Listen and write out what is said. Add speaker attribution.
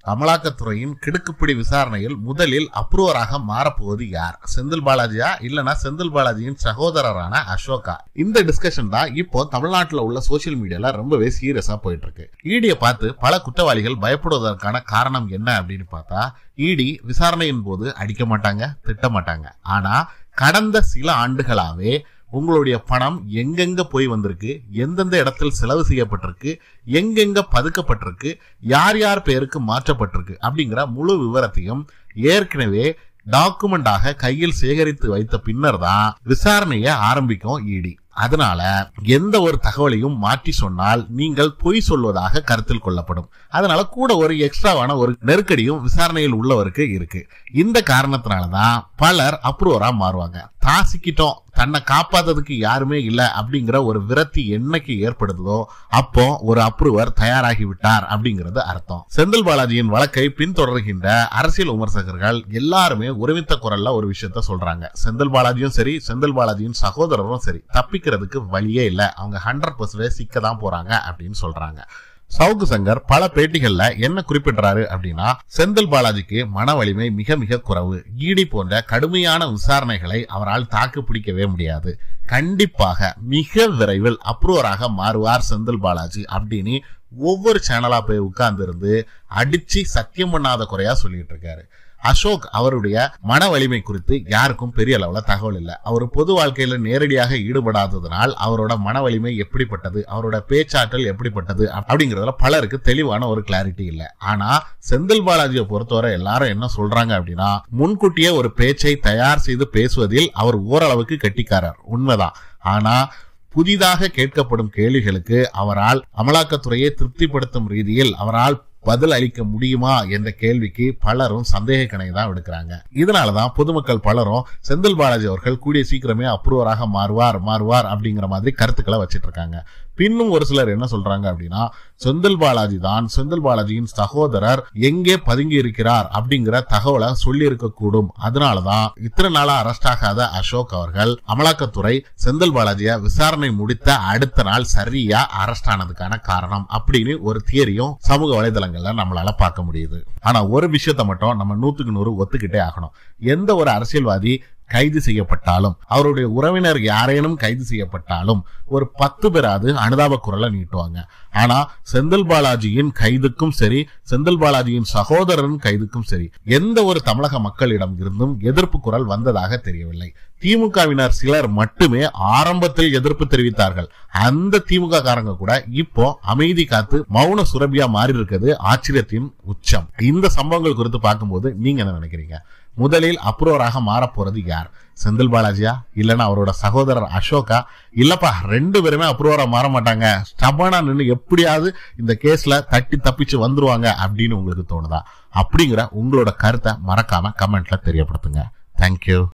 Speaker 1: அமலாக்கத்துறையின் கிடுக்குப்பிடி விசாரணையில் முதலில் அப்ரூவராக மாறப்போவது யார் செந்தில் பாலாஜியா இல்லனா செந்தில் பாலாஜியின் சகோதரரான அசோகா இந்த டிஸ்கஷன் தான் இப்போ தமிழ்நாட்டில் உள்ள சோசியல் மீடியால ரொம்பவே சீரியஸா போயிட்டு இருக்கு ஈடியை பார்த்து பல குற்றவாளிகள் பயப்படுவதற்கான காரணம் என்ன அப்படின்னு பார்த்தா இடி விசாரணையின் போது அடிக்க மாட்டாங்க திட்ட மாட்டாங்க ஆனா கடந்த சில ஆண்டுகளாவே உங்களுடைய பணம் எங்கெங்க போய் வந்திருக்கு எந்தெந்த இடத்தில் செலவு செய்யப்பட்டிருக்கு எங்கெங்க பதுக்கப்பட்டிருக்கு யார் யார் பேருக்கு மாற்றப்பட்டிருக்கு அப்படிங்கிற முழு விவரத்தையும் ஏற்கனவே டாக்குமெண்டாக கையில் சேகரித்து வைத்த பின்னர் தான் விசாரணையை ஆரம்பிக்கும் இடி அதனால எந்த ஒரு தகவலையும் மாற்றி சொன்னால் நீங்கள் பொய் சொல்வதாக கருத்தில் கொள்ளப்படும் அதனால கூட ஒரு எக்ஸ்ட்ராவான ஒரு நெருக்கடியும் விசாரணையில் உள்ளவருக்கு இருக்கு இந்த காரணத்தினாலதான் பலர் அப்ரூவரா மாறுவாங்க தாசிக்கிட்டோம் தன்னை காப்பாத்ததுக்கு யாருமே இல்ல அப்படிங்கிற ஒரு விரக்தி என்னைக்கு ஏற்படுதோ அப்போ ஒரு அப்ரூவர் தயாராகி விட்டார் அப்படிங்கிறது அர்த்தம் செந்தில் பாலாஜியின் வழக்கை பின்தொடர்கின்ற அரசியல் விமர்சகர்கள் எல்லாருமே ஒருமித்த குரல்ல ஒரு விஷயத்த சொல்றாங்க செந்தில் பாலாஜியும் சரி செந்தில் பாலாஜியின் சகோதரரும் சரி தப்பிக்கிறதுக்கு வழியே இல்ல அவங்க ஹண்ட்ரட் பர்சன்டேஜ் சிக்க தான் போறாங்க அப்படின்னு சொல்றாங்க சவுக்கு சங்கர் பல பேட்டிகள்ல என்ன குறிப்பிடுறாரு அப்படின்னா செந்தில் பாலாஜிக்கு மன வலிமை மிக மிக குறைவு ஈடி போன்ற கடுமையான விசாரணைகளை அவரால் தாக்கு பிடிக்கவே முடியாது கண்டிப்பாக மிக விரைவில் அப்ரூவராக மாறுவார் செந்தில் பாலாஜி அப்படின்னு ஒவ்வொரு சேனலா போய் உட்கார்ந்து இருந்து அடிச்சு சத்தியம் பண்ணாத குறையா சொல்லிட்டு இருக்காரு அசோக் அவருடைய மன வலிமை குறித்து யாருக்கும் பெரிய அளவுல தகவல் இல்லை அவர் பொது வாழ்க்கையில நேரடியாக ஈடுபடாததனால் அவரோட மன வலிமை எப்படிப்பட்டது அவரோட பேச்சாற்றல் எப்படிப்பட்டது அப்படிங்கறதுல பலருக்கு தெளிவான ஒரு கிளாரிட்டி இல்லை ஆனா செந்தில் பாலாஜியை பொறுத்தவரை எல்லாரும் என்ன சொல்றாங்க அப்படின்னா முன்கூட்டியே ஒரு பேச்சை தயார் செய்து பேசுவதில் அவர் ஓரளவுக்கு கெட்டிக்காரர் உண்மைதான் ஆனா புதிதாக கேட்கப்படும் கேள்விகளுக்கு அவரால் அமலாக்கத்துறையை திருப்திப்படுத்தும் ரீதியில் அவரால் பதில் அளிக்க முடியுமா என்ற கேள்விக்கு பலரும் சந்தேக கணை தான் விடுக்கிறாங்க இதனாலதான் பொதுமக்கள் பலரும் செந்தில் பாலாஜி அவர்கள் கூடிய சீக்கிரமே அப்ரூவராக மாறுவார் மாறுவார் அப்படிங்கிற மாதிரி கருத்துக்களை வச்சிட்டு இருக்காங்க பின்னும் ஒரு சிலர் என்ன சொல்றாங்க அப்படின்னா செந்தில் பாலாஜி தான் செந்தில் பாலாஜியின் சகோதரர் எங்கே பதுங்கி இருக்கிறார் அப்படிங்கிற தகவலை சொல்லி இருக்க கூடும் அதனாலதான் இத்தனை நாளா அரெஸ்ட் ஆகாத அசோக் அவர்கள் அமலாக்கத்துறை செந்தில் பாலாஜிய விசாரணை முடித்த அடுத்த நாள் சரியா அரெஸ்ட் ஆனதுக்கான காரணம் அப்படின்னு ஒரு தியரியும் சமூக வலைதளங்கள்ல நம்மளால பார்க்க முடியுது ஆனா ஒரு விஷயத்த மட்டும் நம்ம நூத்துக்கு நூறு ஒத்துக்கிட்டே ஆகணும் எந்த ஒரு அரசியல்வாதி கைது செய்யப்பட்டாலும் அவருடைய உறவினர் யாரேனும் கைது செய்யப்பட்டாலும் ஒரு பத்து பேராது அனுதாப குரலை நீட்டுவாங்க ஆனா செந்தில் பாலாஜியின் கைதுக்கும் சரி செந்தில் பாலாஜியின் சகோதரன் கைதுக்கும் சரி எந்த ஒரு தமிழக மக்களிடம் இருந்தும் எதிர்ப்பு குரல் வந்ததாக தெரியவில்லை திமுகவினர் சிலர் மட்டுமே ஆரம்பத்தில் எதிர்ப்பு தெரிவித்தார்கள் அந்த திமுக காரங்க கூட இப்போ அமைதி காத்து மௌன சுரபியா மாறி இருக்கிறது ஆச்சரியத்தின் உச்சம் இந்த சம்பவங்கள் குறித்து பார்க்கும்போது நீங்க என்ன நினைக்கிறீங்க முதலில் அப்ரூவராக மாறப்போறது யார் செந்தில் பாலாஜியா இல்லைன்னா அவரோட சகோதரர் அசோகா இல்லப்பா ரெண்டு பேருமே அப்ரூவரா மாற மாட்டாங்க ஸ்டபானா நின்று எப்படியாவது இந்த கேஸ்ல தட்டி தப்பிச்சு வந்துருவாங்க அப்படின்னு உங்களுக்கு தோணுதா அப்படிங்கிற உங்களோட கருத்தை மறக்காம கமெண்ட்ல தெரியப்படுத்துங்க தேங்க்யூ